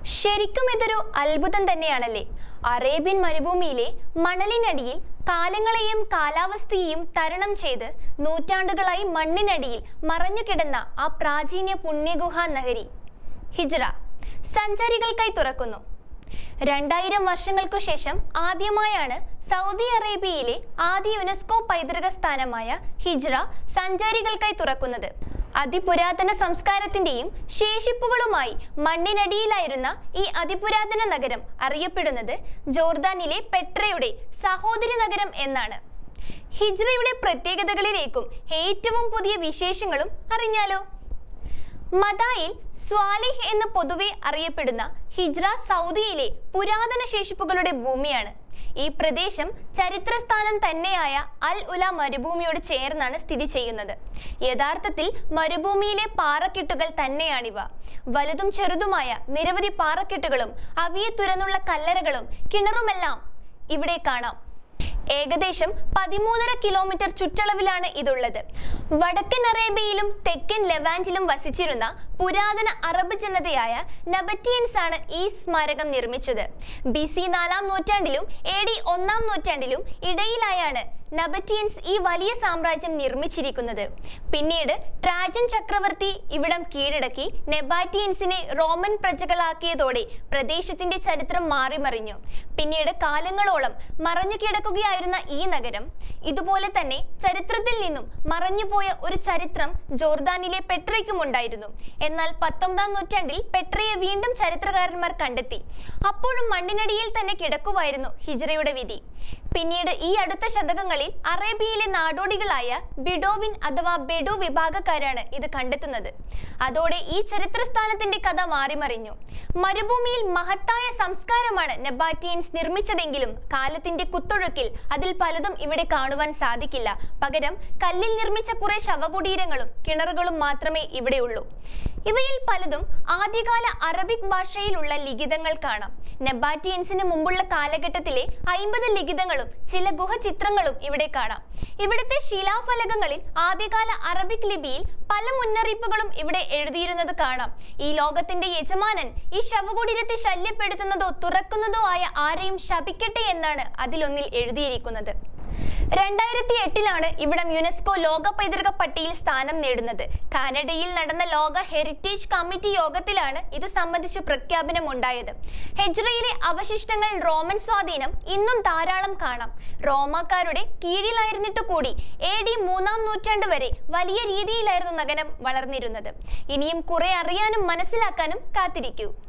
ശരിക്കും ഇതൊരു അത്ഭുതം തന്നെയാണല്ലേ അറേബ്യൻ മരുഭൂമിയിലെ മണലിനടിയിൽ കാലങ്ങളെയും കാലാവസ്ഥയെയും തരണം ചെയ്ത് നൂറ്റാണ്ടുകളായി മണ്ണിനടിയിൽ മറഞ്ഞുകിടന്ന ആ പ്രാചീന പുണ്യഗുഹ നഗരി ഹിജ്റ സഞ്ചാരികൾക്കായി തുറക്കുന്നു രണ്ടായിരം വർഷങ്ങൾക്കു ശേഷം ആദ്യമായാണ് സൗദി അറേബ്യയിലെ ആദ്യ യുനെസ്കോ പൈതൃക സ്ഥാനമായ ഹിജ്റ സഞ്ചാരികൾക്കായി തുറക്കുന്നത് അതിപുരാതന സംസ്കാരത്തിന്റെയും ശേഷിപ്പുകളുമായി മണ്ണിനടിയിലായിരുന്ന ഈ അതിപുരാതന നഗരം അറിയപ്പെടുന്നത് ജോർദാനിലെ പെട്രയുടെ സഹോദരി നഗരം എന്നാണ് ഹിജ്റയുടെ പ്രത്യേകതകളിലേക്കും ഏറ്റവും പുതിയ വിശേഷങ്ങളും അറിഞ്ഞാലോ മദായിൽ സ്വാലിഹ് എന്ന് പൊതുവെ അറിയപ്പെടുന്ന ഹിജ്റ സൗദിയിലെ പുരാതന ശേഷിപ്പുകളുടെ ഭൂമിയാണ് ഈ പ്രദേശം ചരിത്രസ്ഥാനം തന്നെയായ അൽ ഉല മരുഭൂമിയോട് ചേർന്നാണ് സ്ഥിതി ചെയ്യുന്നത് യഥാർത്ഥത്തിൽ മരുഭൂമിയിലെ പാറക്കെട്ടുകൾ തന്നെയാണിവ വലുതും ചെറുതുമായ നിരവധി പാറക്കെട്ടുകളും അവയെ തുറന്നുള്ള കല്ലറകളും കിണറുമെല്ലാം ഇവിടെ കാണാം ഏകദേശം പതിമൂന്നര കിലോമീറ്റർ ചുറ്റളവിലാണ് ഇതുള്ളത് വടക്കൻ അറേബ്യയിലും തെക്കൻ ലെവാൻറ്റിലും വസിച്ചിരുന്ന പുരാതന അറബ് ജനതയായ നബറ്റിയൻസ് ആണ് ഈ സ്മാരകം നിർമ്മിച്ചത് ബി സി നാലാം നൂറ്റാണ്ടിലും എ ഡി ഒന്നാം നൂറ്റാണ്ടിലും ഇടയിലായാണ് നബറ്റിയൻസ് ഈ വലിയ സാമ്രാജ്യം നിർമ്മിച്ചിരിക്കുന്നത് പിന്നീട് ട്രാജൻ ചക്രവർത്തി ഇവിടം കീഴടക്കി നെബാറ്റിയൻസിനെ റോമൻ പ്രജകളാക്കിയതോടെ പ്രദേശത്തിന്റെ ചരിത്രം മാറിമറിഞ്ഞു പിന്നീട് കാലങ്ങളോളം മറഞ്ഞു കിടക്കുകയായിരുന്ന ഈ നഗരം ഇതുപോലെ തന്നെ ചരിത്രത്തിൽ നിന്നും മറഞ്ഞുപോയ ഒരു ചരിത്രം ജോർദാനിലെ പെട്രയ്ക്കും ഉണ്ടായിരുന്നു എന്നാൽ പത്തൊമ്പതാം നൂറ്റാണ്ടിൽ പെട്രയെ വീണ്ടും ചരിത്രകാരന്മാർ കണ്ടെത്തി അപ്പോഴും മണ്ണിനടിയിൽ തന്നെ കിടക്കുമായിരുന്നു ഹിജ്റയുടെ വിധി പിന്നീട് ഈ അടുത്ത ശതകങ്ങളിൽ അറേബ്യയിലെ നാടോടികളായ ബിഡോവിൻ അഥവാ ബെഡു വിഭാഗക്കാരാണ് ഇത് കണ്ടെത്തുന്നത് അതോടെ ഈ ചരിത്രസ്ഥാനത്തിന്റെ കഥ മാറിമറിഞ്ഞു മരുഭൂമിയിൽ മഹത്തായ സംസ്കാരമാണ് നെബാറ്റിയൻസ് നിർമ്മിച്ചതെങ്കിലും കാലത്തിന്റെ കുത്തൊഴുക്കിൽ അതിൽ പലതും ഇവിടെ കാണുവാൻ സാധിക്കില്ല പകരം കല്ലിൽ നിർമ്മിച്ച കുറെ ശവകുടീരങ്ങളും കിണറുകളും മാത്രമേ ഇവിടെയുള്ളൂ ഇവയിൽ പലതും ആദ്യകാല അറബിക് ഭാഷയിലുള്ള ലിഖിതങ്ങൾ കാണാം നെബാറ്റിയൻസിന് മുമ്പുള്ള കാലഘട്ടത്തിലെ അയിമ്പത് ലിഖിതങ്ങളും ചില ഗുഹചിത്രങ്ങളും ഇവിടെ കാണാം ഇവിടുത്തെ ശിലാഫലകങ്ങളിൽ ആദ്യകാല അറബിക് ലിപിയിൽ പല മുന്നറിയിപ്പുകളും ഇവിടെ എഴുതിയിരുന്നത് കാണാം ഈ ലോകത്തിന്റെ യജമാനൻ ഈ ശവകുടീരത്തെ ശല്യപ്പെടുത്തുന്നതോ തുറക്കുന്നതോ ആയ ആരെയും ശപിക്കട്ടെ എന്നാണ് അതിലൊന്നിൽ എഴുതിയിരിക്കുന്നത് രണ്ടായിരത്തി എട്ടിലാണ് ഇവിടം യുനെസ്കോ ലോക പൈതൃക പട്ടികയിൽ സ്ഥാനം നേടുന്നത് കാനഡയിൽ നടന്ന ലോക ഹെറിറ്റേജ് കമ്മിറ്റി യോഗത്തിലാണ് ഇത് സംബന്ധിച്ച് പ്രഖ്യാപനം ഉണ്ടായത് ഹെജ്റയിലെ അവശിഷ്ടങ്ങൾ റോമൻ സ്വാധീനം ഇന്നും ധാരാളം കാണാം റോമാക്കാരുടെ കീഴിലായിരുന്നിട്ട് കൂടി എ ഡി മൂന്നാം നൂറ്റാണ്ട് വരെ വലിയ രീതിയിലായിരുന്നു നഗരം വളർന്നിരുന്നത് ഇനിയും കുറെ അറിയാനും മനസ്സിലാക്കാനും കാത്തിരിക്കൂ